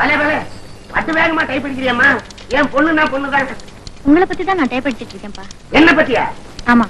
பலே பலே பட்டு வேகமா டைப் அடிக்கிறியம்மா என் பொண்ணுன்னா பொண்ணுதான் உங்களை பத்தி தான் நான் டைப் அடிச்சிட்டு இருக்கேன்ப்பா என்ன பத்தியா ஆமா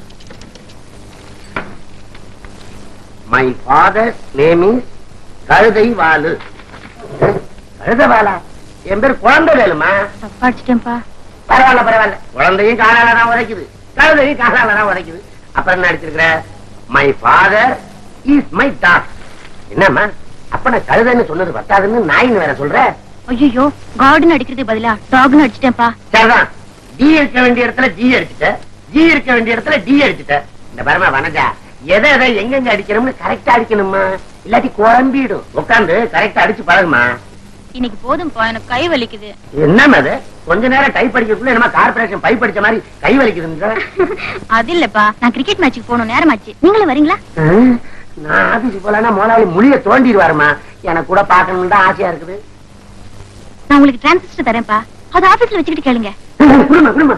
மை ஃபாதர் நேம் இஸ் கழுதை வாலு கழுதை வாலா என் பேர் குழந்தை வேலுமா தப்பா அடிச்சிட்டேன்ப்பா பரவாயில்ல பரவாயில்ல குழந்தையும் காலால தான் உதைக்குது கழுதையும் காலால தான் உதைக்குது அப்புறம் என்ன அடிச்சிருக்கிற my father is my dog என்னம்மா அப்ப நான் கழுதைன்னு சொன்னது பத்தாதுன்னு நாயின்னு வேற சொல்ற ஐயோ கார்டன் அடிக்கிறதுக்கு பதிலா டாக்னு அடிச்சிட்டேன்ப்பா சரிதான் டி இருக்க வேண்டிய இடத்துல ஜி அடிச்சுட்ட ஜி இருக்க வேண்டிய இடத்துல டி அடிச்சுட்ட இந்த பரமா வனஜா எதை எதை எங்கெங்க அடிக்கணும்னு கரெக்டா அடிக்கணுமா இல்லாட்டி குழம்பிடும் உட்காந்து கரெக்டா அடிச்சு பழகுமா இன்னைக்கு போதும்பா எனக்கு கை வலிக்குது என்னம்மா அது கொஞ்ச நேரம் டைப் அடிக்கிறதுக்குள்ள என்னமா கார்பரேஷன் பைப் அடிச்ச மாதிரி கை வலிக்குதுன்ற அது இல்லப்பா நான் கிரிக்கெட் மேட்சுக்கு போகணும் நேரமாச்சு நீங்களும் வரீங்களா ஹம், நான் ஆபீஸ் போலன்னா முதலாளி மொழிய தோண்டிடுவாருமா எனக்கு கூட பாக்கணும்னு தான் ஆசையா இருக்குது நான் உங்களுக்கு டிரான்சிஸ்டர் தரேன்ப்பா அது ஆபீஸ்ல வச்சுக்கிட்டு கேளுங்க குடுமா குடுமா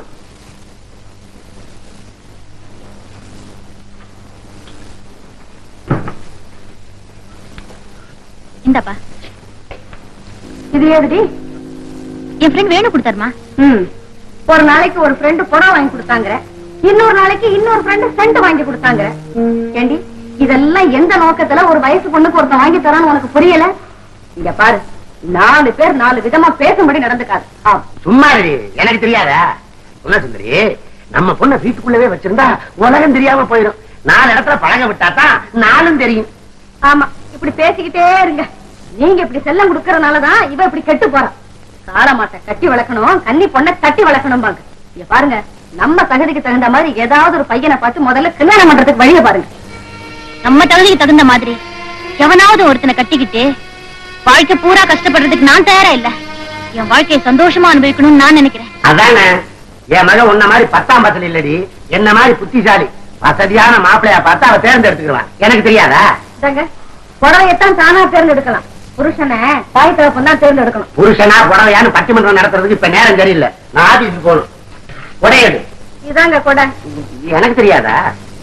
இந்தாப்பா இது ஏதுடி என் ஃப்ரெண்ட் வேணு கொடுத்தாருமா ம் ஒரு நாளைக்கு ஒரு ஃப்ரெண்டு புடவை வாங்கி கொடுத்தாங்க இன்னொரு நாளைக்கு இன்னொரு ஃப்ரெண்டு சென்ட் வாங்கி கொடுத்தாங்க ஏண்டி இதெல்லாம் எந்த நோக்கத்துல ஒரு வயசு பொண்ணுக்கு ஒருத்தன் வாங்கி தரான்னு உனக்கு புரியல இங்க பாரு நாலு பேர் நாலு விதமா பேசும்படி நடந்துக்காது ஆ, சும்மா இரு, எனக்கு தெரியாதா சொன்ன சுந்தரி நம்ம பொண்ண வீட்டுக்குள்ளவே வச்சிருந்தா உலகம் தெரியாம போயிடும் நாலு இடத்துல பழக விட்டா தான் நாளும் தெரியும் ஆமா இப்படி பேசிக்கிட்டே இருங்க நீங்க இப்படி செல்லம் கொடுக்கறதுனாலதான் இவ இப்படி கெட்டு போறான் காலமாட்ட கட்டி வளர்க்கணும் கன்னி பொண்ணை தட்டி வளர்க்கணும் பாங்க இங்க பாருங்க நம்ம தகுதிக்கு தகுந்த மாதிரி ஏதாவது ஒரு பையனை பார்த்து முதல்ல கல்யாணம் பண்றதுக்கு வழிய பாருங்க நம்ம தகுதிக்கு தகுந்த மாதிரி எவனாவது ஒருத்தனை கட்டிக்கிட்டு வாழ்க்கை பூரா கஷ்டப்படுறதுக்கு நான் தயாரா இல்ல என் வாழ்க்கையை சந்தோஷமா அனுபவிக்கணும்னு நான் நினைக்கிறேன் அதானே என் மகன் உன்ன மாதிரி பத்தாம் பசல் இல்லடி என்ன மாதிரி புத்திசாலி வசதியான மாப்பிள்ளையா பார்த்து அவ தேர்ந்தெடுத்துக்குவான் எனக்கு தெரியாதா இதாங்க புடவையத்தான் தானா தேர்ந்தெடுக்கலாம் புருஷனை தாய் தகப்பன் தான் தேர்ந்தெடுக்கணும் புருஷனா புடவையான்னு பட்டிமன்றம் நடத்துறதுக்கு இப்ப நேரம் சரியில்லை நான் ஆபீஸுக்கு போகணும் உடையது இதாங்க கொடை எனக்கு தெரியாதா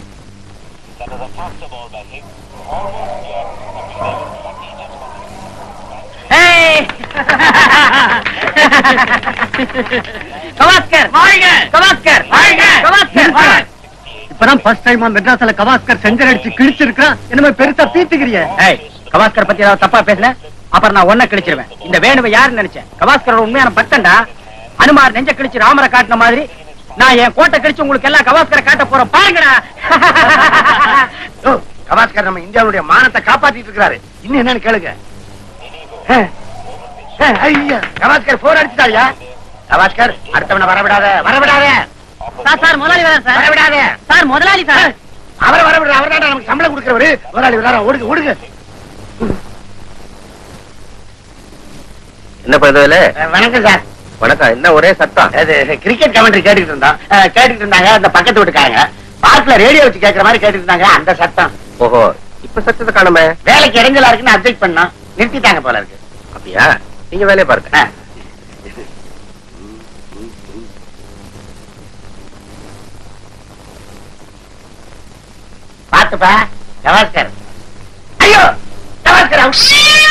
கவாஸ்கர் கவாஸ்கர் கவாஸ்கர் இப்பதான் ஃபர்ஸ்ட் டைமா மெட்ராஸ்ல கவாஸ்கர் செஞ்சர் அடிச்சு கிழிச்சிருக்கான் என்னமே பெருசா பீத்துக்கிறிய ஏய் கவாஸ்கர் பத்தி ஏதாவது தப்பா பேசுன அப்புறம் நான் ஒன்ன கிழிச்சிருவேன் இந்த வேணுவை யாருன்னு நினைச்சேன் கவாஸ்கரோட உண்மையான பக்தன்டா அனுமார் நெஞ்ச கிழிச்சு ராமரை காட்டின மாதிரி நான் என் கோட்டை கிழிச்சு உங்களுக்கு எல்லாம் கவாஸ்கரை காட்ட போறேன் பாருங்கடா ஓ, கவாஸ்கர் நம்ம இந்தியாவுடைய மானத்தை காப்பாத்திட்டு இருக்கிறாரு இன்னும் என்னன்னு கேளுங்க ஏ, ஏ, ஐயா கவாஸ்கர் போர் அடிச்சுட்டாயா கவாஸ்கர் அடுத்தவனை வரவிடாத வரவிடாத சார் சார் முதலாளி வரேன் சார் வரவிடாத சார் முதலாளி சார் அவரை வரவிடுற அவர் தான் நமக்கு சம்பளம் கொடுக்கிறவரு முதலாளி விடாத ஓடுங்க ஓடுங்க என்ன பண்ணுறதுல அஹ், வணக்கம் சார் வணக்கம் என்ன ஒரே சத்தம் அது கிரிக்கெட் கமெண்ட்ரி கேட்டுட்டு இருந்தோம் அஹ், கேட்டுட்டு இருந்தாங்க அந்த பக்கத்து வீட்டுக்காரங்க பார்க்ல ரேடியோ வச்சு கேட்கற மாதிரி கேட்டுட்டு இருந்தாங்க அந்த சத்தம் ஓஹோ இப்ப சத்தத்தை காணுமே வேலைக்கு இடைஞ்சலா இருக்குன்னு அப்டேட் பண்ணோம் நிறுத்திட்டாங்க போல இருக்கு அப்படியா நீங்க வேலையை பாருங்க அஹ். பாத்துப்பா கவாஸ்கர் ஐயோ கவாஸ்கர் out.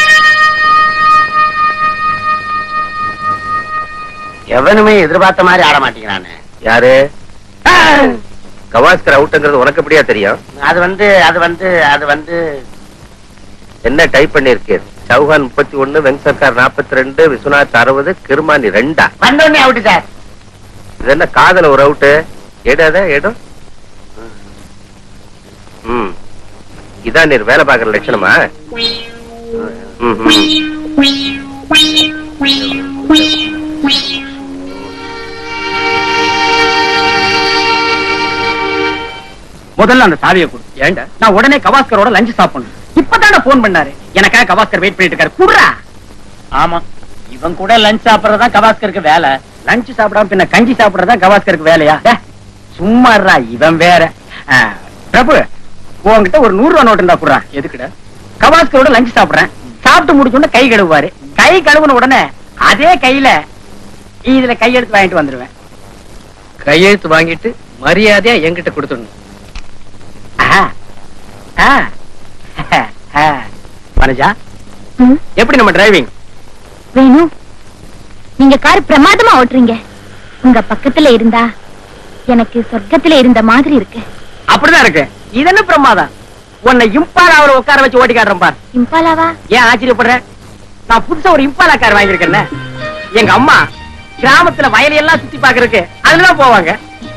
எவனுமே எதிர்பார்த்த மாதிரி ஆட மாட்டேங்கிறானே யாரு கவாஸ்கர் அவுட்ங்கிறது உனக்கு எப்படியா தெரியும் அது வந்து அது வந்து அது வந்து என்ன டைப் பண்ணிருக்கு சௌஹான் முப்பத்தி ஒண்ணு வெங் சர்க்கார் நாற்பத்தி ரெண்டு விஸ்வநாத் அறுபது கிருமானி ரெண்டா வந்தோடனே அவுட்டு சார் இது என்ன காதல ஒரு அவுட்டு ஏடாத ஏடும் ம் இதான் நீர் வேலை பார்க்கற லட்சணமா ம், ம். முதல்ல அந்த சாவியை கொடு ஏண்டா நான் உடனே கவாஸ்கரோட லஞ்ச் சாப்பிடணும் இப்பதானே போன் பண்ணாரு எனக்காக கவாஸ்கர் வெயிட் பண்ணிட்டு இருக்காரு குடுறா ஆமா இவன் கூட லஞ்ச் சாப்பிடுறதா கவாஸ்கருக்கு வேலை லஞ்ச் சாப்பிடாம பின்ன கஞ்சி சாப்பிடுறதா கவாஸ்கருக்கு வேலையா டே, சும்மா இருடா, இவன் வேற ஆ, பிரபு உன்கிட்ட ஒரு நூறு ரூபா நோட்டு இருந்தா குடுறா எதுக்குடா கவாஸ்கரோட லஞ்ச் சாப்பிடுறேன் சாப்பிட்டு முடிச்ச உடனே கை கழுவுவாரு கை கழுவுன உடனே அதே கையில இதுல கையெடுத்து வாங்கிட்டு வந்துருவேன் கையெழுத்து வாங்கிட்டு மரியாதையா என்கிட்ட கொடுத்துடணும் ஆ. ஆ. ஆ. மனுஜா ம், எப்படி நம்ம டிரைவிங் வேணு நீங்க கார் பிரமாதமா ஓட்டுறீங்க உங்க பக்கத்துல இருந்தா எனக்கு சொர்க்கத்துல இருந்த மாதிரி இருக்கு அப்படிதான் இருக்கு இது என்ன பிரமாதம் உன்னை இம்பாலா அவரை உட்கார வச்சு ஓட்டி காட்டுறேன் பார் இம்பாலாவா ஏன் ஆச்சரியப்படுற நான் புதுசா ஒரு இம்பாலா கார் வாங்கியிருக்கேன்ல எங்க அம்மா கிராமத்துல வயலையெல்லாம் சுத்தி பாக்குறதுக்கு அதுலதான் போவாங்க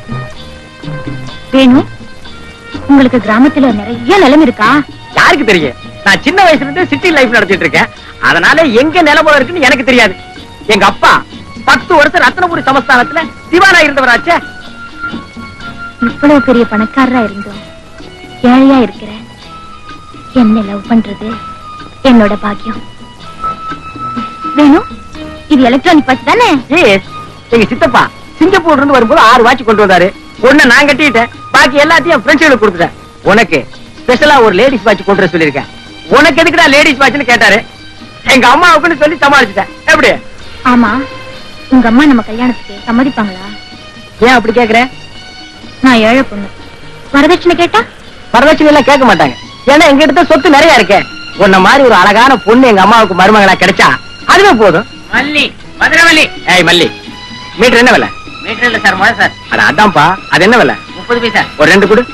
வேணு உங்களுக்கு கிராமத்துல நிறைய நிலம் இருக்கா யாருக்கு தெரியும் நான் சின்ன வயசுல இருந்து சிட்டி லைஃப் நடத்திட்டு இருக்கேன் அதனால எங்க நிலமோ இருக்குன்னு எனக்கு தெரியாது எங்க அப்பா பத்து வருஷம் ரத்னபுரி சமஸ்தானத்துல திவானா இருந்தவராச்சே இவ்வளவு பெரிய பணக்காரரா இருந்தோம் ஏழையா இருக்கிற என்ன லவ் பண்றது என்னோட பாக்கியம் வேணு இது எலக்ட்ரானிக் பஸ் தானே எஸ் எங்க சித்தப்பா சிங்கப்பூர்ல இருந்து வரும்போது ஆறு வாட்ச் கொண்டு வந்தாரு ஒண்ணு நான் கட்டிட்டேன் பாக்கி எல்லாத்தையும் ஃப்ரெண்ட்ஸ்களுக்கு கொடுத்துட்டேன் உனக்கு ஸ்பெஷலா ஒரு லேடிஸ் வாட்ச் கொண்டு வர சொல்லியிருக்கேன் உனக்கு எதுக்குடா லேடிஸ் வாட்ச்னு கேட்டாரு எங்க அம்மாவுக்குன்னு சொல்லி சமாளிச்சுட்டேன் எப்படி ஆமா உங்க அம்மா நம்ம கல்யாணத்துக்கு சம்மதிப்பாங்களா ஏன் அப்படி கேக்குற நான் ஏழை பொண்ணு வரதட்சணை கேட்டா வரதட்சணை எல்லாம் கேட்க மாட்டாங்க ஏன்னா எங்க கிட்ட சொத்து நிறைய இருக்கே உன்ன மாதிரி ஒரு அழகான பொண்ணு எங்க அம்மாவுக்கு மருமகளா கிடைச்சா அதுவே போதும் மல்லி மதுரவல்லி ஏய் மல்லி மீட்டர் என்ன விலை மீட்டர் இல்ல சார் முறை சார் அட அதான்ப்பா அது என்ன விலை முப்பது பைசா ஒரு ரெண்டு கொடு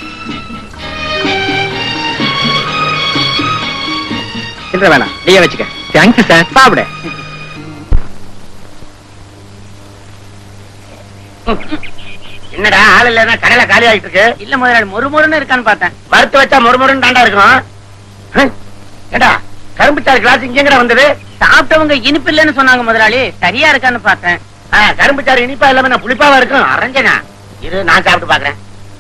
சில்லற வேணாம் நீயே வச்சுக்க தேங்க்யூ சார் சாப்பிடு என்னடா ஆள் இல்லன்னா கடையில காலி ஆயிட்டு இருக்கு இல்ல முதலாளி மொறு மொறுன்னு இருக்கான்னு பார்த்தேன் மறுத்து வச்சா மொறுமொறுன்னு தாண்டா இருக்கும் ஹம்? ஏண்டா கரும்பு சாறு கிளாஸ் இங்கங்கடா வந்தது சாப்பிட்டவங்க இனிப்பு இல்லைன்னு சொன்னாங்க முதலாளி சரியா இருக்கான்னு பார்த்தேன் ஆ, கரும்பு சாறு இனிப்பா இல்லாம நான் புளிப்பாவா இருக்கும் அரஞ்சனா இரு நான் சாப்பிட்டு பாக்குறேன்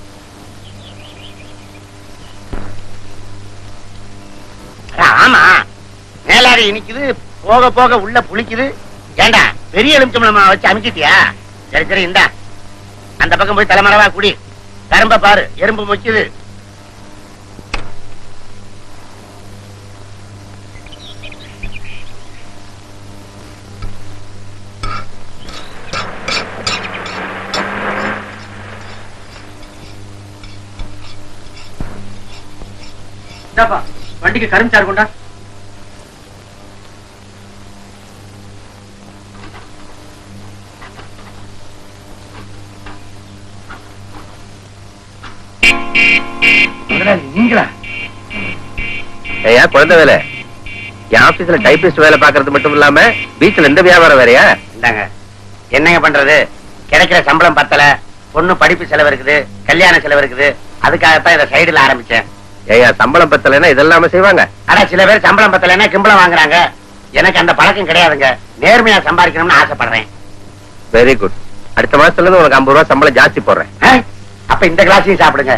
அட, ஆமா மேலாக இனிக்குது போக போக உள்ள புளிக்குது ஏண்டா பெரிய எலுமிச்சம்பழம் வச்சு அமுக்கிட்டியா சரி சரி இந்தா அந்த பக்கம் போய் தலைமறைவா குடி கரும்ப பாரு எறும்பு முக்கியது இந்தாப்பா வண்டிக்கு கரும்பு சாறு கொண்டா முதலாளி நீங்களா ஐயா குழந்தை வேலை என் ஆபீஸ்ல டைபிஸ்ட் வேலை பாக்குறது மட்டும் இல்லாம பீச்ல எந்த வியாபாரம் வேறையா இந்தாங்க என்னங்க பண்றது கிடைக்கிற சம்பளம் பத்தல பொண்ணு படிப்பு செலவு இருக்குது கல்யாண செலவு இருக்குது அதுக்காகத்தான் இதை சைடுல ஆரம்பிச்சேன் ஐயா சம்பளம் பத்தலைன்னா இதெல்லாம செய்வாங்க ஆனா சில பேர் சம்பளம் பத்தலைன்னா கிம்பளம் வாங்குறாங்க எனக்கு அந்த பழக்கம் கிடையாதுங்க நேர்மையா சம்பாதிக்கணும்னு ஆசைப்படுறேன் வெரி குட் அடுத்த மாசத்துல இருந்து உனக்கு ஐம்பது ரூபாய் சம்பளம் ஜாஸ்தி போடுறேன் ஆ? அப்ப இந்த கிளாஸையும் சாப்பிடுங்க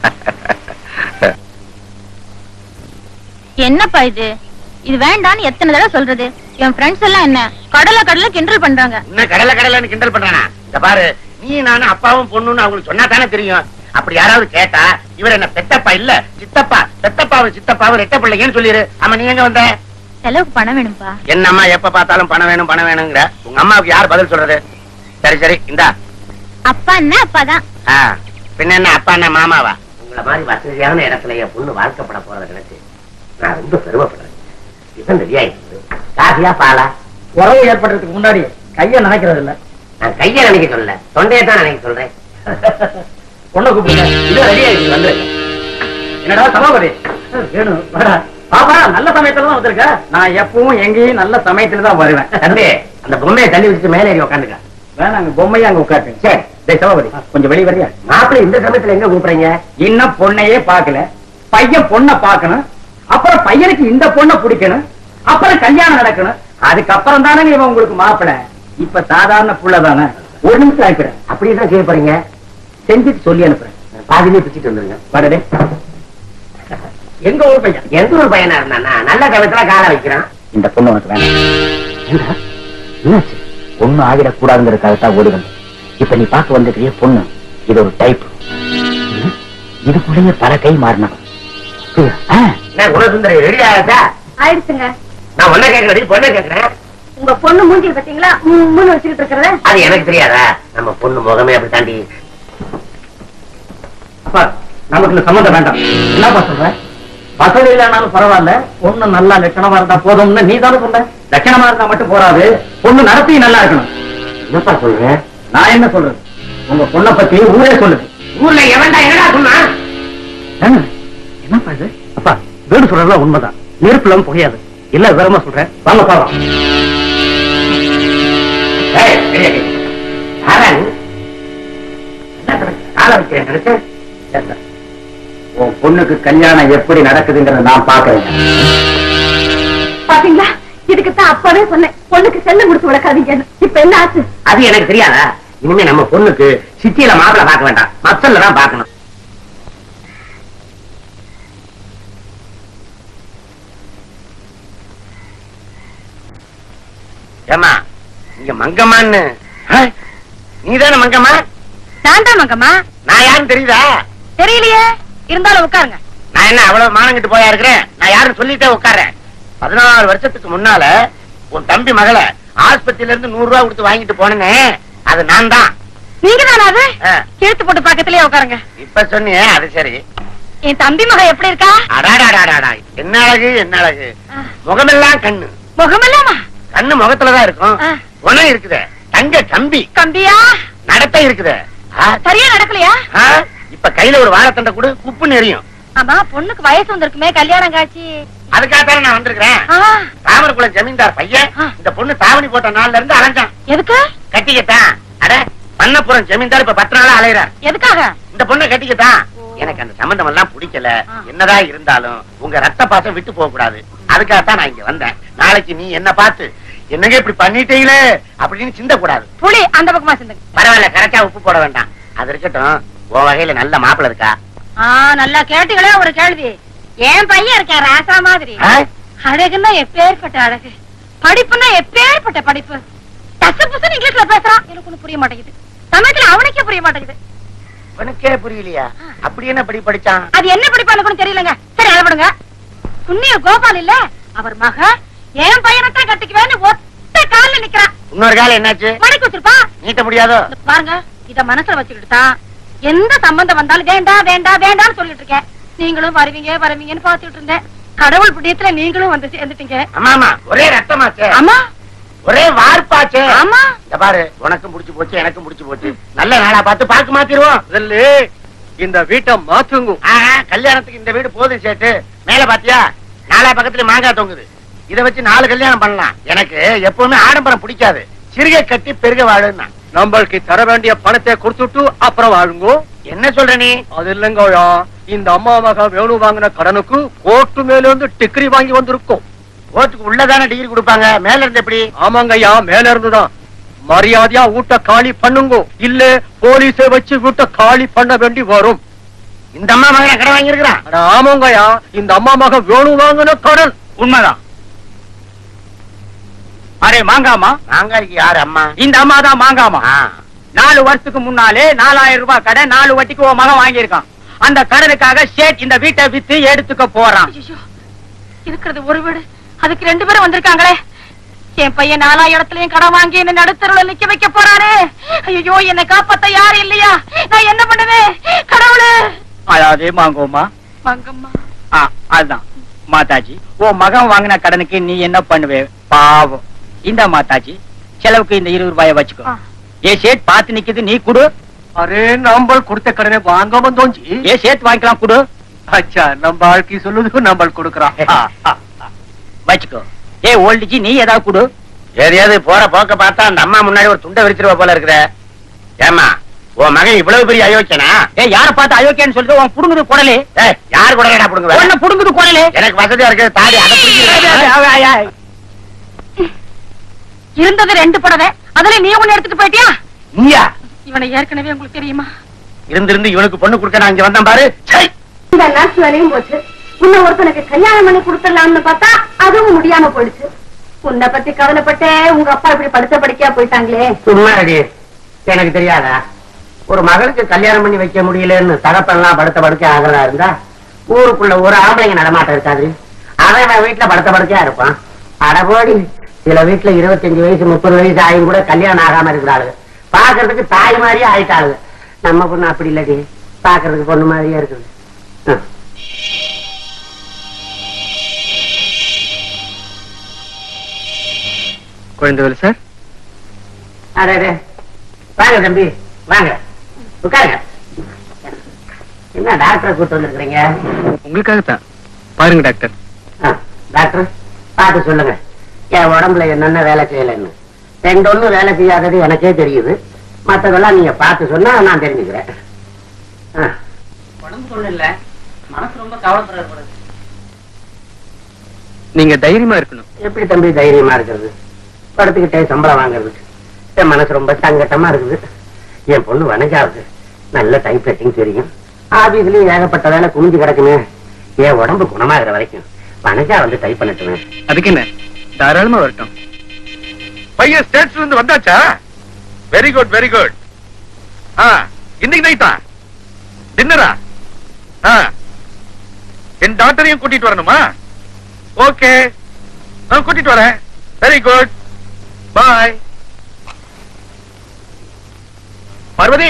என்னப்பா இது இது வேண்டான்னு எத்தனை தடவை சொல்றது என் ஃப்ரெண்ட்ஸ் எல்லாம் என்ன கடலை கடலை கிண்டல் பண்றாங்க இன்னும் கடலை கடலைன்னு கிண்டல் பண்றானா இந்த பாரு நீ நானும் அப்பாவும் பொண்ணுன்னு அவங்களுக்கு சொன்னா தானே தெரியும் அப்படி யாராவது கேட்டா இவர் என்ன பெத்தப்பா இல்ல சித்தப்பா பெத்தப்பாவும் சித்தப்பாவும் ரெட்ட பிள்ளைங்கன்னு சொல்லிரு ஆமா நீ எங்க வந்த செலவுக்கு பணம் வேணும்பா என்னம்மா எப்ப பார்த்தாலும் பணம் வேணும் பணம் வேணுங்கிற உங்க அம்மாவுக்கு யார் பதில் சொல்றது சரி சரி இந்தா அப்பா என்ன அப்பா தான் ஆ, பின்ன என்ன அப்பா என்ன மாமாவா உங்களை மாதிரி வசதியான இடத்துல என் பொண்ணு வாழ்க்கப்பட போறத நினைச்சு நான் ரொம்ப பெருமைப்படுறேன் இவன் ரெடி ஆயிடுச்சு காசியா பாலா உறவு ஏற்படுறதுக்கு முன்னாடி கைய நினைக்கிறது இல்ல நான் கையை நினைக்க சொல்லல தொண்டையை தான் நினைக்க சொல்றேன் பொண்ணை கூப்பிடுங்க இது ரெடி ஆயிடுச்சு வந்துருங்க என்னடா சபாபதி வேணும் வாடா பாப்பா நல்ல சமயத்துல தான் வந்திருக்க நான் எப்பவும் எங்கேயும் நல்ல சமயத்துல தான் வருவேன் தம்பி அந்த பொம்மையை தள்ளி வச்சுட்டு மேலே ஏறி உட்காந்துக்க வேணாங்க பொம்மையா அங்க உட்காருங்க சரி டேய் சபாபதி கொஞ்சம் வெளிய வரியா மாப்பிள்ளை இந்த சமயத்துல எங்க கூப்பிடுறீங்க இன்னும் பொண்ணையே பார்க்கல பையன் பொண்ணை பார்க்கணும் அப்புறம் பையனுக்கு இந்த பொண்ணை பிடிக்கணும் அப்புறம் கல்யாணம் நடக்கணும் அதுக்கப்புறம் தானே இவன் உங்களுக்கு மாப்பிளை இப்ப சாதாரண புள்ள தானே ஒரு நிமிஷம் ஆயிக்கிறேன் அப்படியே தான் செய்ய போறீங்க செஞ்சுட்டு சொல்லி அனுப்புறேன் பாதிலே பிச்சுட்டு வந்துருங்க வரடே எங்க ஊர் பையன் எந்த ஒரு பையனா இருந்தானா நல்ல கவத்துல காலை வைக்கிறான் இந்த பொண்ணு உனக்கு வேணாம் என்னாச்சு ஒண்ணும் ஆகிடக்கூடாதுங்கிறதுக்காகத்தான் ஓடி வந்தேன் இப்ப நீ பார்க்க வந்திருக்கிறிய பொண்ணு இது ஒரு டைப் இதுக்குள்ளேயே பல கை மாறினான் என்ன குணசுந்தரி ரெடி ஆகாதா ஆயிடுச்சுங்க நான் ஒன்ன கேட்கறேன் பொண்ணை கேட்கறேன் உங்க பொண்ணு மூஞ்சி பாத்தீங்களா மூணு வச்சுக்கிட்டு இருக்கிறத அது எனக்கு தெரியாதா நம்ம பொண்ணு முகமே அப்படி தாண்டி அப்பா நமக்கு இந்த சம்மந்தம் வேண்டாம் என்னப்பா சொல்ற வசதி இல்லைனாலும் பரவாயில்ல பொண்ணு நல்லா லட்சணமா இருந்தா போதும்னு நீ தானே சொன்ன லட்சணமா இருந்தா மட்டும் போறாது பொண்ணு நடத்தையும் நல்லா இருக்கணும் என்னப்பா சொல்ற நான் என்ன சொல்றது உங்க பொண்ணை பத்தி ஊரே சொல்லுது ஊர்ல எவன்டா என்னடா சொன்னா என்னப்பா இது அப்பா வீடு சொல்றதுலாம் உண்மைதான் நெருப்பு இல்லாம புகையாது இல்ல விவரமா சொல்றேன் வாங்க போறோம் ஏய், வெளியே கை. யாரா நீ? என்ன கணக்கு? காலை வைக்கிறேன் நினைச்சேன். உன் பொண்ணுக்கு கல்யாணம் எப்படி நடக்குதுங்கிறத நான் பாக்குறேன் பாத்தீங்களா இதுக்கு தான் அப்பவே சொன்னேன் பொண்ணுக்கு செல்லம் கொடுத்து வளர்க்காதீங்கன்னு இப்ப என்ன ஆச்சு அது எனக்கு தெரியாதா இனிமே நம்ம பொண்ணுக்கு சிட்டியில மாப்பிளை பார்க்க வேண்டாம் மத்தல்ல தான் பார்க்கணும் ஏமா இங்க மங்கம்மான்னு ஆ? நீதானே மங்கம்மா நான் தான் மங்கம்மா நான் யாருன்னு தெரியுதா தெரியலையே இருந்தாலும் உட்காருங்க நான் என்ன அவ்வளவு மானங்கிட்டு போயா இருக்கிறேன் நான் யாருன்னு சொல்லிட்டே உட்கார்றேன் பதினாறு வருஷத்துக்கு முன்னால உன் தம்பி மகளை ஆஸ்பத்திரியில இருந்து நூறு ரூபாய் கொடுத்து வாங்கிட்டு போனேனே அது நான் தான் நீங்க தானா அது ஆ. கிழத்து போட்டு பக்கத்திலேயே உட்காருங்க இப்ப சொன்னியே அது சரி என் தம்பி மகன் எப்படி இருக்கா அடாடாடாடாடா என்ன அழகு என்ன அழகு முகமெல்லாம் கண்ணு முகமில்லாமா கண்ணு முகத்துலதான் இருக்கும் ஆ. குணம் இருக்குதே தங்க கம்பி கம்பியா நடத்தை இருக்குதே ஆ, சரியா நடக்கலையா ஆ, இப்ப கையில ஒரு வாழைத்தண்டை கூட குப்புன்னு எரியும் ஆமா பொண்ணுக்கு வயசு வந்திருக்குமே கல்யாணம் காட்சி அதுக்காகத்தானே நான் வந்திருக்கிறேன் ஆ, தாமரகுளம் ஜமீன்தார் பையன் ஆ. இந்த பொண்ணு தாவணி போட்ட நாள்ல இருந்து அலைஞ்சான் எதுக்கு கட்டிக்கத்தான் அட பண்ணப்புறம் ஜமீன்தார் இப்ப பத்து நாளா அலையிறார் எதுக்காக இந்த பொண்ணு கட்டிக்கத்தான் எனக்கு அந்த சம்பந்தம் எல்லாம் பிடிக்கல ஆ. என்னதான் இருந்தாலும் உங்க ரத்த பாசம் விட்டு போக கூடாது அதுக்காகத்தான் நான் இங்க வந்தேன் நாளைக்கு நீ என்ன பார்த்து என்னங்க இப்படி பண்ணிட்டீங்களே அப்படின்னு சிந்த கூடாது புலி அந்த பக்கமா சிந்துங்க பரவாயில்ல கரெக்டா உப்பு போட வேண்டாம் அது இருக்கட்டும் உன் வகையில நல்ல மாப்பிள இருக்கா ஆ நல்லா கேட்டீங்களே ஒரு கேள்வி என் பையன் இருக்கேன் ராசா மாதிரி ஆ? அழகுன்னா எப்பேற்பட்ட அழகு படிப்புன்னா எப்பேற்பட்ட படிப்பு டசு புசுன்னு இங்கிலீஷ்ல பேசுறான் எனக்கு ஒண்ணு புரிய மாட்டேங்குது சமயத்துல அவனுக்கே புரிய மாட்டேங்குது உனக்கே புரியலையா அப்படி என்ன படி படிச்சான் அது என்ன படிப்பான்னு கூட தெரியலங்க சரி அளவிடுங்க புண்ணிய கோபால் இல்ல அவர் மக என் பையனைத்தான் கட்டிக்குவேன்னு ஒத்த கால்ல நிக்கிறான் இன்னொரு காலம் என்னாச்சு மடக்கி வச்சிருப்பா நீட்ட முடியாதோ இந்த பாருங்க இத மனசுல வச்சுக்கிட்டு தான் எந்த சம்பந்தம் வந்தாலும் வேண்டாம் வேண்டாம் வேண்டாம்னு சொல்லிட்டு இருக்கேன் நீங்களும் வருவீங்க வருவீங்கன்னு பாத்துட்டு இருந்தேன் கடவுள் புண்ணியத்துல நீங்களும் வந்து சேர்ந்துட்டீங்க ஆமா ஆமா ஒரே ரத்தமாச்சே ஆமா ஒரே வார்ப்பாச்சே ஆமா இந்த பாரு உனக்கும் புடிச்சு போச்சு எனக்கும் புடிச்சு போச்சு நல்ல நாளா பார்த்து பார்க்க மாத்திருவோம் முதல்ல இந்த வீட்டை மாத்துங்க ஆஹா, கல்யாணத்துக்கு இந்த வீடு போதும் சேட்டு மேல பாத்தியா நாலா பக்கத்துல மாங்காய் தொங்குது இத வச்சு நாலு கல்யாணம் பண்ணலாம் எனக்கு எப்பவுமே ஆடம்பரம் பிடிக்காது சிறுகை கட்டி பெருக வாழுன்னா நம்மளுக்கு தர வேண்டிய பணத்தை கொடுத்துட்டு அப்புறம் வாழுங்கோ என்ன சொல்ற நீ அது இல்லைங்கய்யா இந்த அம்மா மக வேணு வாங்கின கடனுக்கு கோர்ட்டு மேல இருந்து டிகிரி வாங்கி வந்திருக்கோம் ஓட்டுக்கு உள்ளதானே டிகிரி கொடுப்பாங்க மேல இருந்து எப்படி ஆமாங்கய்யா மேல இருந்துதான் மரியாதையா வீட்டை காலி பண்ணுங்க இல்ல போலீஸை வச்சு வீட்டை காலி பண்ண வேண்டி வரும் இந்த அம்மா மகனை கடை வாங்கியிருக்கிறான் அட ஆமாங்கய்யா இந்த அம்மா மக வேணு வாங்கின கடன் உண்மைதான் அரே மாங்காமா மாங்காய்க்கு யாரு அம்மா இந்த அம்மா தான் மாங்காமா ஆ, நாலு வருஷத்துக்கு முன்னாலே நாலாயிரம் ரூபாய் கடன் நாலு வட்டிக்கு உன் மகன் வாங்கியிருக்கான் அந்த கடனுக்காக ஷேட் இந்த வீட்டை வித்து எடுத்துக்க போறான் ஐயோ இருக்கிறது ஒரு வீடு அதுக்கு ரெண்டு பேரும் வந்திருக்காங்களே என் பையன் நாலா இடத்துலயும் கடன் வாங்கி என்ன நடுத்தருல நிக்க வைக்க போறானே ஐயோ என்னை காப்பாத்த யாரும் இல்லையா நான் என்ன பண்ணுவேன் கடவுளே அதாவது மாங்கோமா மங்கம்மா ஆ, அதுதான் மாதாஜி உன் மகன் வாங்கின கடனுக்கு நீ என்ன பண்ணுவே பாவம் இந்த மாதாஜி செலவுக்கு இந்த இருபது ரூபாய வச்சுக்கோ ஆ. ஏ ஷேட் பார்த்து நிக்குது நீ குடு அரே நாம்பள் கொடுத்த கடனை வாங்க வந்தோஞ்சி ஏ ஷேட் வாங்கிக்கலாம் குடு அச்சா நம்ம ஆட்கி சொல்லுது நம்ம கொடுக்கறான் ஆ, ஆ, ஆ. வச்சுக்கோ ஏ ஓல்டிஜி நீ ஏதாவது குடு எதையாவது போற போக்க பார்த்தா அந்த அம்மா முன்னாடி ஒரு துண்டை விரிச்சிருவா போல இருக்கிற ஏமா உன் மகன் இவ்வளவு பெரிய அயோக்கியனா ஏ யார பார்த்து அயோக்கியன்னு சொல்லிட்டு உன் புடுங்குது குடலே ஏய், யாரு கூட என்னடா புடுங்குவ? உன்னை புடுங்குது குடலே எனக்கு வசதியா இருக்கு தாடி அதை பிடிக்கிறேன். இருந்தது ரெண்டு புடவை அதுல நீ ஒண்ணு எடுத்துட்டு போயிட்டியா நீயா இவனை ஏற்கனவே உங்களுக்கு தெரியுமா இருந்திருந்து இவனுக்கு பொண்ணு கொடுக்க நான் இங்க வந்தேன் பாரு சை. இந்த நர்ஸ் வேலையும் போச்சு உன்னை ஒருத்தனுக்கு கல்யாணம் பண்ணி கொடுத்துடலாம்னு பார்த்தா அதுவும் முடியாம போயிடுச்சு உன்னை பத்தி கவலைப்பட்டே உங்க அப்பா இப்படி படுத்த படிக்கையா போயிட்டாங்களே சும்மா அடி எனக்கு தெரியாதா ஒரு மகளுக்கு கல்யாணம் பண்ணி வைக்க முடியலன்னு தகப்பெல்லாம் படுத்த படுக்க ஆகிறதா இருந்தா ஊருக்குள்ள ஒரு ஆம்பளைங்க நடமாட்டம் இருக்காது அவன் அவன் வீட்டுல படுத்த படுக்கையா இருப்பான் அடபோடி சில வீட்டுல இருபத்தஞ்சு வயசு முப்பது வயசு ஆயும் கூட கல்யாணம் ஆகாம இருக்கிறாளுங்க பாக்குறதுக்கு தாய் மாதிரியே ஆயிட்டாளுங்க நம்ம பொண்ணு அப்படி இல்லடி பாக்குறதுக்கு பொண்ணு மாதிரியே இருக்குது ம். குழந்தைவேலு சார் அடே அடே. வாங்க தம்பி வாங்க உட்காருங்க என்ன டாக்டரை கூட்டு வந்திருக்கிறீங்க உங்களுக்காகத்தான் பாருங்க டாக்டர் ஆ, டாக்டர் பார்த்து சொல்லுங்க என் உடம்புல என்னென்ன வேலை செய்யலைன்னு ரெண்டு ஒண்ணும் வேலை செய்யாதது எனக்கே தெரியுது மத்ததெல்லாம் நீங்க பார்த்து சொன்னா நான் தெரிஞ்சுக்கிறேன் ஆ. உடம்பு ஒண்ணு இல்ல மனசு ரொம்ப கவலைப்படுறது நீங்க தைரியமா இருக்கணும் எப்படி தம்பி தைரியமா இருக்கிறது படுத்துக்கிட்டே சம்பளம் வாங்குறது என் மனசு ரொம்ப சங்கட்டமா இருக்குது என் பொண்ணு வனஜாவுக்கு நல்ல டைப் ரைட்டிங் தெரியும் ஆபீஸ்லயும் ஏகப்பட்ட வேலை குமிஞ்சு கிடக்குமே என் உடம்பு குணமாகிற வரைக்கும் வனஜா வந்து டைப் பண்ணட்டுமே அதுக்கு என்ன தாராளமா வரட்டும் பையன் ஸ்டேட்ஸ்ல இருந்து வந்தாச்சா வெரி குட் வெரி குட் ஆ இன்னைக்கு நைட்டா டின்னரா ஆ என் டாக்டரையும் கூட்டிட்டு வரணுமா ஓகே நான் கூட்டிட்டு வரேன் வெரி குட் பாய் பார்வதி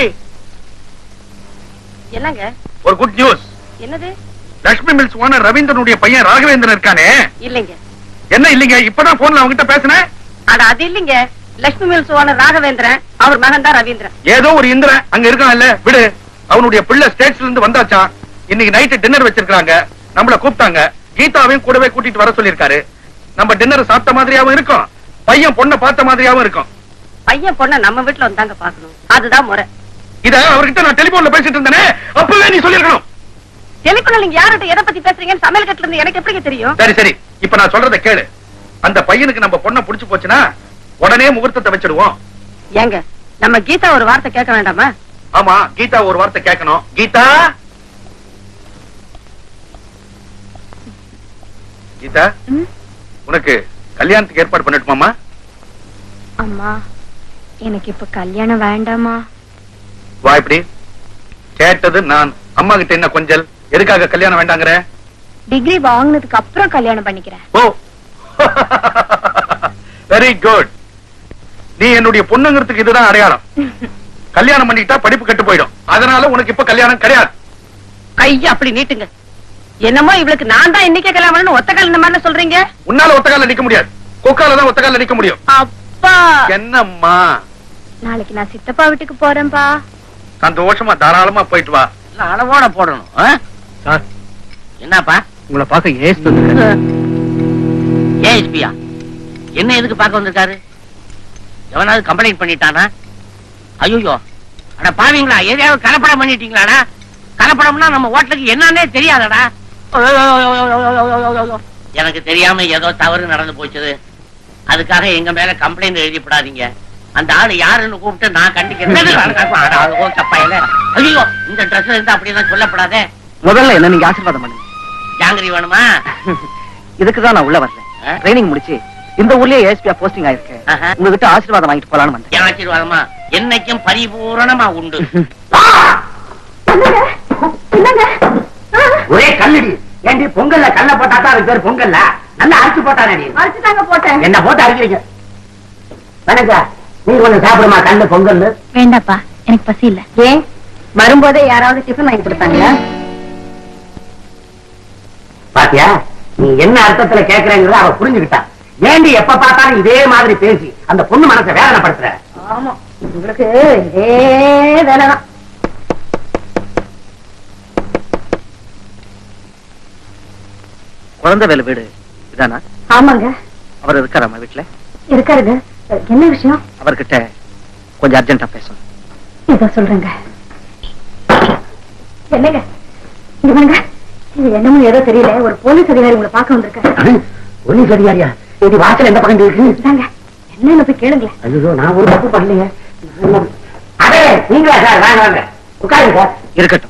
என்னங்க ஒரு குட் நியூஸ் என்னது லட்சுமி மில்ஸ் ஓனர் ரவீந்திரனுடைய பையன் ராகவேந்திரன் இருக்கானே இல்லைங்க என்ன இல்லைங்க இப்பதான் போன்ல அவங்கிட்ட பேசினேன் அட அது இல்லைங்க லட்சுமி மில்ஸ் ஓனர் ராகவேந்திரன் அவர் மகன் தான் ரவீந்திரன் ஏதோ ஒரு இந்திரன் அங்க இருக்கான்ல விடு அவனுடைய பிள்ளை ஸ்டேட்ஸ்ல இருந்து வந்தாச்சான் இன்னைக்கு நைட்டு டின்னர் வச்சிருக்காங்க நம்மள கூப்பிட்டாங்க கீதாவையும் கூடவே கூட்டிட்டு வர சொல்லிருக்காரு நம்ம டின்னர் சாப்பிட்ட மாதிரியாவும் இருக்கும் பையன் பொண்ணை பார்த்த மாதிரியாவும் இருக்கும் பையன் பொண்ண நம்ம வீட்டுல வந்தாங்க பாக்கணும் அதுதான் முறை இத அவர்கிட்ட நான் டெலிபோன்ல பேசிட்டு இருந்தேனே அப்பவே நீ சொல்லிருக்கணும் டெலிபோன்ல நீங்க யார்கிட்ட எதை பத்தி பேசுறீங்கன்னு சமையல் கட்டுல இருந்து எனக்கு எப்படிங்க தெரியும் சரி சரி இப்ப நான் சொல்றத கேளு அந்த பையனுக்கு நம்ம பொண்ணை புடிச்சு போச்சுன்னா உடனே முகூர்த்தத்தை வச்சிடுவோம் ஏங்க நம்ம கீதா ஒரு வார்த்தை கேட்க வேண்டாமா ஆமா கீதா ஒரு வார்த்தை கேட்கணும் கீதா கீதா உனக்கு கல்யாணத்துக்கு ஏற்பாடு பண்ணட்டுமாமா அம்மா எனக்கு இப்ப கல்யாணம் வேண்டாமா வா இப்படி கேட்டது நான் அம்மா கிட்ட என்ன கொஞ்சல் எதுக்காக கல்யாணம் வேண்டாங்கிற டிகிரி வாங்குனதுக்கு அப்புறம் கல்யாணம் பண்ணிக்கிறேன் ஓ வெரி குட் நீ என்னுடைய பொண்ணுங்கிறதுக்கு இதுதான் அடையாளம் கல்யாணம் பண்ணிட்டா படிப்பு கெட்டு போயிடும் அதனால உனக்கு இப்ப கல்யாணம் கிடையாது கைய அப்படி நீட்டுங்க என்னமோ இவளுக்கு நான் தான் இன்னைக்கே கல்யாணம் பண்ணணும் ஒத்த கால் இந்த மாதிரி சொல்றீங்க உன்னால ஒத்த கால்ல நிக்க முடியாது கொக்கால தான் ஒத்த கால்ல நிக்க முடியும் அப்பா என்னம்மா நாளைக்கு நான் சித்தப்பா வீட்டுக்கு போறேன்பா சந்தோஷமா தாராளமா போயிட்டு வா இல்ல, அளவோட போடணும் ஆ? சார் என்னப்பா உங்களை பார்க்க ஏஸ் வந்திருக்காரு ஏஎஸ்பியா என்ன எதுக்கு பார்க்க வந்திருக்காரு எவனாவது கம்ப்ளைண்ட் பண்ணிட்டானா ஐயோ அட பாவீங்களா எதையாவது கலப்படம் பண்ணிட்டீங்களாடா கலப்படம்னா நம்ம ஹோட்டலுக்கு என்னன்னே தெரியாதடா எனக்கு தெரியாம ஏதோ தவறு நடந்து போச்சுது அதுக்காக எங்க மேல கம்ப்ளைண்ட் எழுதிப்படாதீங்க அந்த ஆளு யாருன்னு கூப்பிட்டு நான் கண்டிக்கிறேன் ஐயோ இந்த ட்ரெஸ் இருந்து அப்படியெல்லாம் சொல்லப்படாதே முதல்ல என்ன நீங்க ஆசீர்வாதம் பண்ணுங்க ஜாங்கிரி வேணுமா இதுக்கு தான் நான் உள்ள வரல ஆ? ட்ரைனிங் முடிச்சு இந்த ஊர்லயே ஏஎஸ்பியா போஸ்டிங் ஆயிருக்கேன் ஆஹா. உங்ககிட்ட ஆசீர்வாதம் வாங்கிட்டு போலான்னு வந்தேன் என் ஆசீர்வாதமா என்னைக்கும் பரிபூரணமா உண்டு ஒரே கல்லடி ஏண்டி பொங்கல்ல கல்ல போட்டா தான் அதுக்கு பேர் பொங்கல்ல நல்லா அரைச்சு போட்டானடி அரைச்சுதாங்க போட்டேன் என்ன போட்டு அரைக்கிறீங்க வணக்கா நீ கொஞ்சம் சாப்பிடுமா கல்லு பொங்கல் வேண்டாப்பா எனக்கு பசி இல்ல ஏன் வரும்போதே யாராவது டிஃபன் வாங்கி கொடுத்தாங்களா பாத்தியா நீ என்ன அர்த்தத்துல கேக்குறேங்கிறத அவ புரிஞ்சுக்கிட்டா ஏண்டி எப்ப பார்த்தாலும் இதே மாதிரி பேசி அந்த பொண்ணு மனசை வேதனைப்படுத்துற ஆமா உங்களுக்கு இதே வேலைதான் குழந்தை வேலை வீடு இதானா ஆமாங்க அவர் இருக்காராமா வீட்டுல இருக்காருங்க என்ன விஷயம் அவர்கிட்ட கொஞ்சம் அர்ஜென்ட்டா பேசணும் இதோ சொல்றேங்க என்னங்க இங்க வாங்க இது என்னமோ ஏதோ தெரியல ஒரு போலீஸ் அதிகாரி உங்களை பார்க்க வந்திருக்காரு ஒண்ணு சரியாரியா இது வாசல் எந்த பக்கம் இருக்கு இந்தாங்க என்னன்னு போய் கேளுங்களேன் ஐயோ நான் ஒரு தப்பு பண்ணலையே அதே நீங்களா சார் வாங்க வாங்க உட்காருங்க சார் இருக்கட்டும்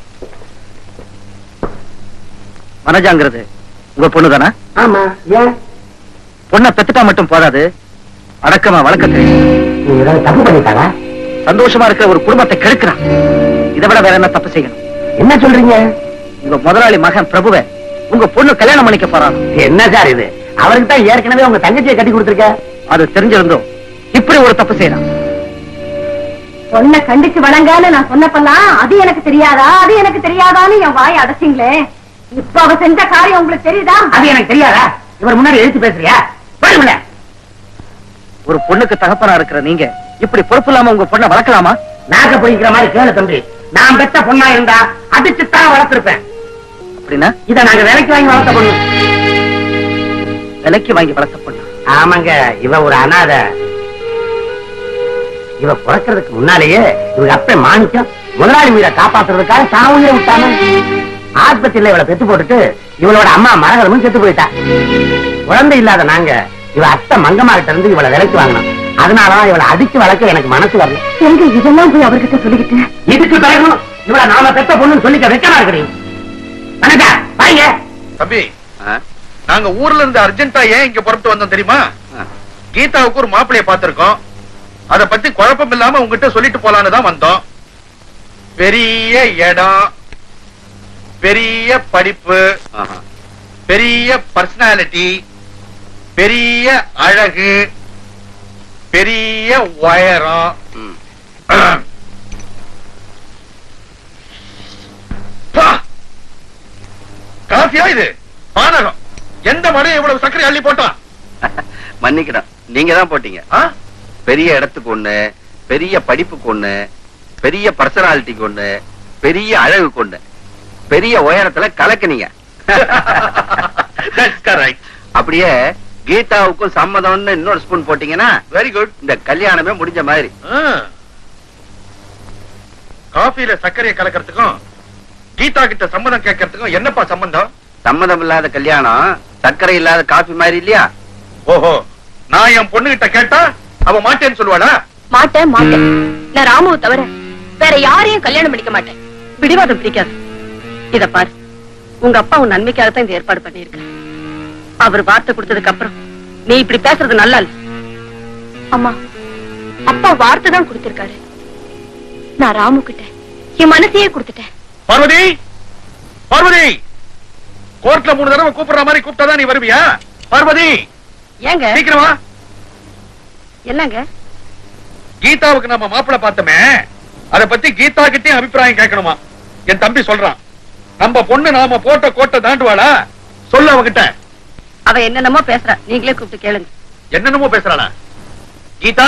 மனஜாங்கிறது உங்க பொண்ணு தானா ஆமா ஏன் பொண்ணை பெத்துட்டா மட்டும் போதாது அடக்கமா வளர்க்க தெரியும் நீங்க ஏதாவது தப்பு பண்ணிட்டாரா சந்தோஷமா இருக்கிற ஒரு குடும்பத்தை கெடுக்கிறான் இதை விட வேற என்ன தப்பு செய்யணும் என்ன சொல்றீங்க உங்க முதலாளி மகன் பிரபுவை உங்க பொண்ணு கல்யாணம் பண்ணிக்க போறான் என்ன சார் இது அவருக்கு தான் ஏற்கனவே உங்க தங்கச்சியை கட்டி கொடுத்துருக்க அது தெரிஞ்சிருந்தோம் இப்படி ஒரு தப்பு செய்யறான் பொண்ணை கண்டிச்சு வணங்கான்னு நான் சொன்னப்பெல்லாம் அது எனக்கு தெரியாதா அது எனக்கு தெரியாதான்னு என் வாய் அடைச்சிங்களே இப்ப அவ செஞ்ச காரியம் உங்களுக்கு தெரியுதா அது எனக்கு தெரியாதா இவர் முன்னாடி எழுத்து பேசுறியா சொல்லுங்கள ஒரு பொண்ணுக்கு தகப்பனா இருக்கிற நீங்க இப்படி பொறுப்பு இல்லாம உங்க பொண்ணை வளர்க்கலாமா நாக்க பிடிக்கிற மாதிரி கேளு தம்பி நான் பெத்த பொண்ணா இருந்தா அடிச்சுத்தான் வளர்த்திருப்பேன் அப்படின்னா இத நாங்க விலைக்கு வாங்கி வளர்த்த பொண்ணு விலைக்கு வாங்கி வளர்த்த பொண்ணு ஆமாங்க இவ ஒரு அனாதை இவ பிறக்கிறதுக்கு முன்னாலேயே இவங்க அப்ப மாணிக்கம் முதலாளி உயிரை காப்பாத்துறதுக்காக தான் உயிரை விட்டாங்க ஆஸ்பத்திரியில இவளை பெத்து போட்டுட்டு இவளோட அம்மா மரகதமும் செத்து போயிட்டா குழந்தை இல்லாத நாங்க இவ அத்தை மங்கம்மா கிட்ட இருந்து இவளை விலைக்கு வாங்கினோம் அதனாலதான் இவளை அடிச்சு வளர்க்க எனக்கு மனசு வரல எங்க இதெல்லாம் போய் அவர்கிட்ட சொல்லிக்கிட்டு இதுக்கு பிறகு இவளை நாம பெத்த பொண்ணுன்னு சொல்லிக்க வைக்கமா இருக்கிறீங்க வணக்கா வாங்க தம்பி நாங்க ஊர்ல இருந்து அர்ஜென்ட்டா ஏன் இங்க புறப்பட்டு வந்தோம் தெரியுமா கீதாவுக்கு ஒரு மாப்பிளைய பார்த்திருக்கோம் அத பத்தி குழப்பம் இல்லாம உங்ககிட்ட சொல்லிட்டு போலான்னு தான் வந்தோம் பெரிய இடம் பெரிய படிப்பு பெரிய பர்சனாலிட்டி பெரிய அழகு பெரிய உயரம் பா! காசியா இது பானகம் எந்த மடம் இவ்வளவு சர்க்கரை அள்ளி போட்டான் மன்னிக்கிறேன் நீங்க தான் போட்டீங்க ஆ? பெரிய இடத்துக்கு ஒண்ணு பெரிய படிப்புக்கு ஒண்ணு பெரிய பர்சனாலிட்டிக்கு ஒண்ணு பெரிய அழகுக்கு ஒண்ணு பெரிய உயரத்துல கலக்குனீங்க That's correct. அப்படியே கீதாவுக்கும் சம்மதம்னு இன்னொரு ஸ்பூன் போட்டீங்கன்னா Very good. இந்த கல்யாணமே முடிஞ்ச மாதிரி ஆ. காஃபில சர்க்கரையை கலக்கிறதுக்கும் கீதா கிட்ட சம்மதம் கேட்கறதுக்கும் என்னப்பா சம்பந்தம் சம்மதம் இல்லாத கல்யாணம் சர்க்கரை இல்லாத காபி மாதிரி இல்லையா ஓஹோ நான் என் பொண்ணு கிட்ட கேட்டா அவ மாட்டேன்னு சொல்லுவாளா மாட்டேன் மாட்டேன் நான் ராமுவை தவிர வேற யாரையும் கல்யாணம் பண்ணிக்க மாட்டேன் பிடிவாதம் பிடிக்காது இத பாரு உங்க அப்பா உன் நன்மைக்காகத்தான் இந்த ஏற்பாடு பண்ணிருக்க அவர் வார்த்தை கொடுத்ததுக்கு அப்புறம் நீ இப்படி பேசுறது நல்லா இல்ல அம்மா அப்பா வார்த்தை தான் கொடுத்திருக்காரு நான் ராமு கிட்ட என் மனசையே கொடுத்துட்டேன் பார்வதி பார்வதி கோர்ட்ல மூணு தடவை கூப்பிடுற மாதிரி கூப்பிட்டாதான் நீ வருவியா பார்வதி ஏங்க சீக்கிரமா என்னங்க கீதாவுக்கு நம்ம மாப்பிளை பார்த்தோமே அத பத்தி கீதா கிட்டயும் அபிப்பிராயம் கேட்கணுமா என் தம்பி சொல்றான் நம்ம பொண்ணு நாம போட்ட கோட்டை தாண்டுவாளா சொல்லு அவகிட்ட அவ என்னென்னமோ பேசுறா நீங்களே கூப்பிட்டு கேளுங்க என்னென்னமோ பேசுறாளா Geetha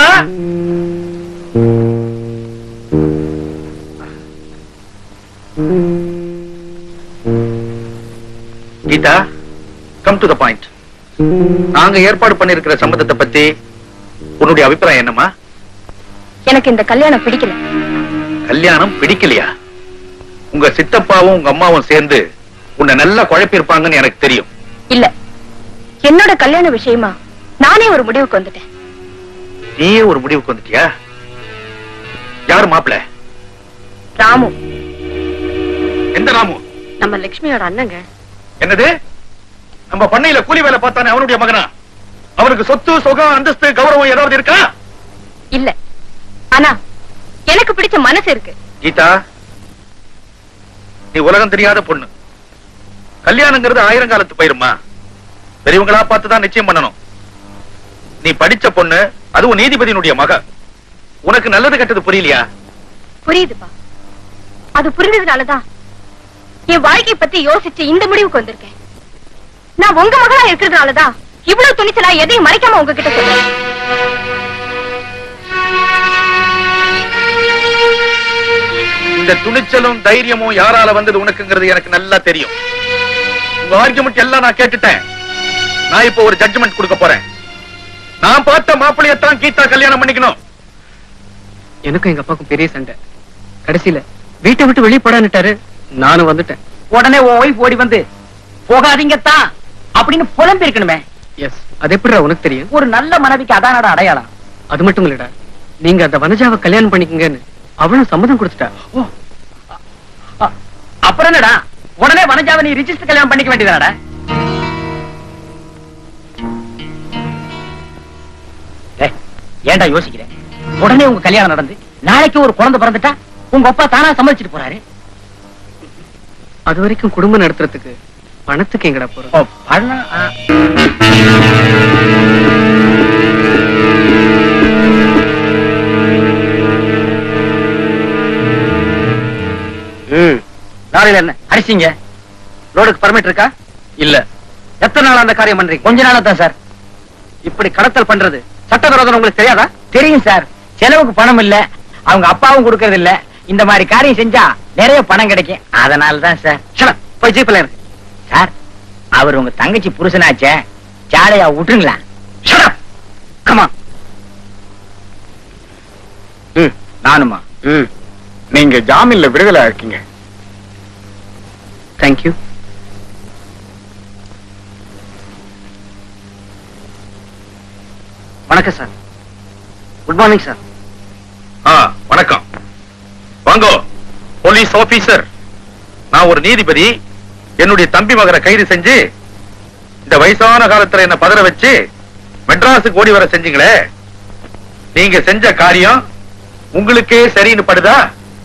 Geetha come to the point நாங்க ஏற்பாடு பண்ணிருக்கிற சம்மதத்தை பத்தி உன்னுடைய அபிப்பிராயம் என்னமா எனக்கு இந்த கல்யாணம் பிடிக்கல கல்யாணம் பிடிக்கலையா உங்க சித்தப்பாவும் உங்க அம்மாவும் சேர்ந்து உன்னை நல்லா குழப்பிருப்பாங்கன்னு எனக்கு தெரியும் இல்ல என்னோட கல்யாண விஷயமா நானே ஒரு முடிவுக்கு வந்துட்டேன் நீயே ஒரு முடிவுக்கு வந்துட்டியா யார் மாப்பிள ராமு எந்த ராமு நம்ம லட்சுமியோட அண்ணங்க என்னது நம்ம பண்ணையில கூலி வேலை பார்த்தானே அவனுடைய மகனா அவனுக்கு சொத்து சுகம் அந்தஸ்து கௌரவம் ஏதாவது இருக்கா இல்ல ஆனா எனக்கு பிடிச்ச மனசு இருக்கு கீதா நீ உலகம் தெரியாத பொண்ணு கல்யாணங்கிறது ஆயிரங்காலத்து பயிருமா பெரியவங்களா பார்த்து தான் நிச்சயம் பண்ணணும் நீ படிச்ச பொண்ணு அதுவும் நீதிபதியினுடைய மக உனக்கு நல்லது கெட்டது புரியலையா புரியுதுப்பா அது புரிஞ்சதுனாலதான் என் வாழ்க்கைய பத்தி யோசிச்சு இந்த முடிவுக்கு வந்திருக்கேன் நான் உங்க மகளா இருக்கிறதுனாலதான் இவ்வளவு துணிச்சலா எதையும் மறைக்காம உங்ககிட்ட சொல்றேன் இந்த துணிச்சலும் தைரியமும் யாரால வந்தது உனக்குங்கிறது எனக்கு நல்லா தெரியும் உங்க ஆர்குமெண்ட் எல்லாம் நான் கேட்டுட்டேன் நான் இப்போ ஒரு ஜட்ஜ்மெண்ட் கொடுக்க போறேன் நான் பார்த்த மாப்பிள்ளையத்தான் கீதா கல்யாணம் பண்ணிக்கணும் எனக்கும் எங்க அப்பாவுக்கும் பெரிய சண்டை கடைசியில வீட்டை விட்டு வெளியே போடான்னுட்டாரு நானும் வந்துட்டேன் உடனே உன் ஒய்ஃப் ஓடி வந்து போகாதீங்கத்தான் அப்படின்னு புலம்பி இருக்கணுமே எஸ் அது எப்படிடா உனக்கு தெரியும் ஒரு நல்ல மனைவிக்கு அதானடா அடையாளம் அது மட்டும் இல்லடா நீங்க அந்த வனஜாவை கல்யாணம் பண்ணிக்கங்கன்னு அவளும் சம்மதம் கொடுத்துட்டா அப்புறம் என்னடா உடனே வனஜாவை நீ ரிஜிஸ்டர் கல்யாணம் பண்ணிக்க வேண்டியதாடா ஏன்டா யோசிக்கிறேன் உடனே உங்க கல்யாணம் நடந்து நாளைக்கு ஒரு குழந்தை பிறந்துட்டா உங்க அப்பா தானா சம்மதிச்சிட்டு போறாரு அது வரைக்கும் குடும்பம் நடத்துறதுக்கு பணத்துக்கு எங்கடா போறோம் பணம் லாரியில என்ன அரிசிங்க லோடுக்கு பர்மிட் இருக்கா இல்ல எத்தனை நாள் அந்த காரியம் பண்றீங்க கொஞ்ச நாளா தான் சார் இப்படி கடத்தல் பண்றது சட்டவிரோதம் உங்களுக்கு தெரியாதா தெரியும் சார் செலவுக்கு பணம் இல்ல அவங்க அப்பாவும் கொடுக்கறது இல்ல இந்த மாதிரி காரியம் செஞ்சா நிறைய பணம் கிடைக்கும் அதனால தான் சார் போய் ஜீப்ல இருக்கு சார் அவர் உங்க தங்கச்சி புருஷனாச்சே ஜாலியா விட்டுருங்களா கமா நானுமா நீங்க ஜாமீன்ல விடுதலை இருக்கீங்க தேங்க்யூ வணக்கம் சார் குட் மார்னிங் சார் ஆ வணக்கம் வாங்கோ போலீஸ் ஆபீசர் நான் ஒரு நீதிபதி என்னுடைய தம்பி மகனை கைது செஞ்சு இந்த வயசான காலத்துல என்ன பதற வச்சு மெட்ராஸுக்கு ஓடி வர செஞ்சீங்களே நீங்க செஞ்ச காரியம் உங்களுக்கே சரின்னு படுதா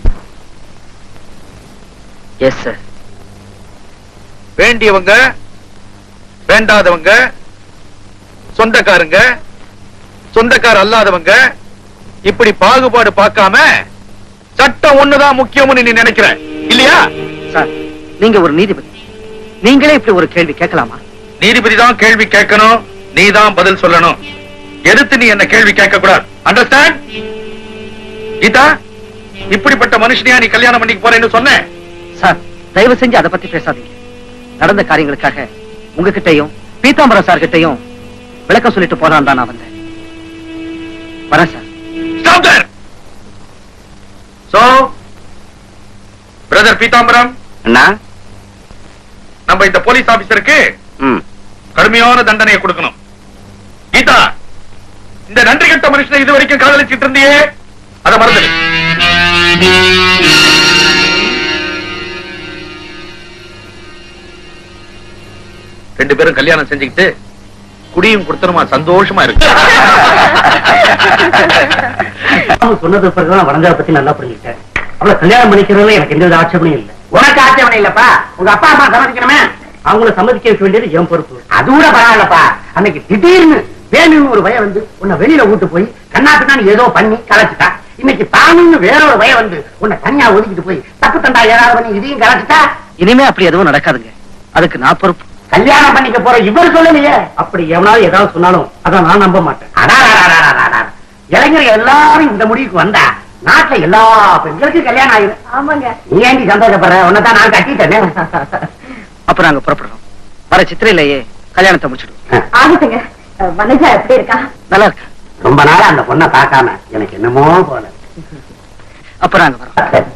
எஸ் சார் வேண்டியவங்க வேண்டாதவங்க சொந்தக்காரங்க சொந்தக்கார அல்லாதவங்க இப்படி பாகுபாடு பார்க்காம சட்டம் ஒண்ணுதான் முக்கியம்னு நீ நினைக்கிற இல்லையா சார் நீங்க ஒரு நீதிபதி நீங்களே இப்படி ஒரு கேள்வி கேட்கலாமா நீதிபதி தான் கேள்வி கேட்கணும் நீ தான் பதில் சொல்லணும் எதிர்த்து நீ என்ன கேள்வி கேட்க கூடாது அண்டர்ஸ்டாண்ட் கீதா இப்படிப்பட்ட மனுஷனையா நீ கல்யாணம் பண்ணிக்க போறேன்னு சொன்னேன் சார் தயவு செஞ்சு அதை பத்தி பேசாதீங்க நடந்த காரியங்களுக்காக உங்ககிட்டயும் பீதாம்பரம் சார் கிட்டயும் விளக்கம் சொல்லிட்டு போறான் தான் நான் வந்தேன் வரேன் sir Stop there! So, brother Peethambaram அண்ணா நம்ம இந்த போலீஸ் ஆபீசருக்கு ம் கடுமையான தண்டனையை கொடுக்கணும் கீதா இந்த நன்றி கட்ட மனுஷனை இது வரைக்கும் காதலிச்சிட்டு இருந்தியே அதை மறந்துடு ரெண்டு பேரும் கல்யாணம் செஞ்சுக்கிட்டு குடியும் கொடுத்தனுமா சந்தோஷமா இருக்கு அவங்க சொன்னது பிறகுதான் வனஜாவை பத்தி நல்லா புரிஞ்சுக்கிட்டேன் அவளை கல்யாணம் பண்ணிக்கிறதுல எனக்கு எந்த வித ஆட்சேபனையும் இல்ல உனக்கு ஆட்சேபனை இல்லப்பா உங்க அப்பா அம்மா சம்மதிக்கணுமே அவங்கள சம்மதிக்க வைக்க வேண்டியது என் பொறுப்பு அது கூட பரவாயில்லப்பா அன்னைக்கு திடீர்னு வேணும்னு ஒரு பயம் வந்து உன்னை வெளியில கூட்டு போய் கண்ணா பின்னாடி ஏதோ பண்ணி கலைச்சிட்டா இன்னைக்கு தானுன்னு வேற ஒரு பயம் வந்து உன்னை தனியா ஒதுக்கிட்டு போய் தப்பு தண்டா ஏதாவது பண்ணி இதையும் கலைச்சிட்டா இனிமே அப்படி எதுவும் நடக்காதுங்க அதுக்கு நான் பொறுப்பு கல்யாணம் பண்ணிக்க போற இவர் சொல்லலையே அப்படி எவனாவது ஏதாவது சொன்னாலும் அதை நான் நம்ப மாட்டேன் அடாடாடாடாடாடா. இளைஞர்கள் எல்லாரும் இந்த முடிவுக்கு வந்தா நாட்டுல எல்லா பெண்களுக்கும் கல்யாணம் ஆயிரும் ஆமாங்க நீ ஏண்டி சந்தோஷப்படுற உன்னதான் நான் கட்டிட்டேனே அப்ப நாங்க புறப்படுறோம் வர சித்திரையிலேயே கல்யாணத்தை முடிச்சிடுவோம் ஆகட்டுங்க வனஜா எப்படி இருக்கா நல்லா இருக்கு ரொம்ப நாளா அந்த பொண்ணை பார்க்காம எனக்கு என்னமோ போல அப்ப நாங்க வரோம்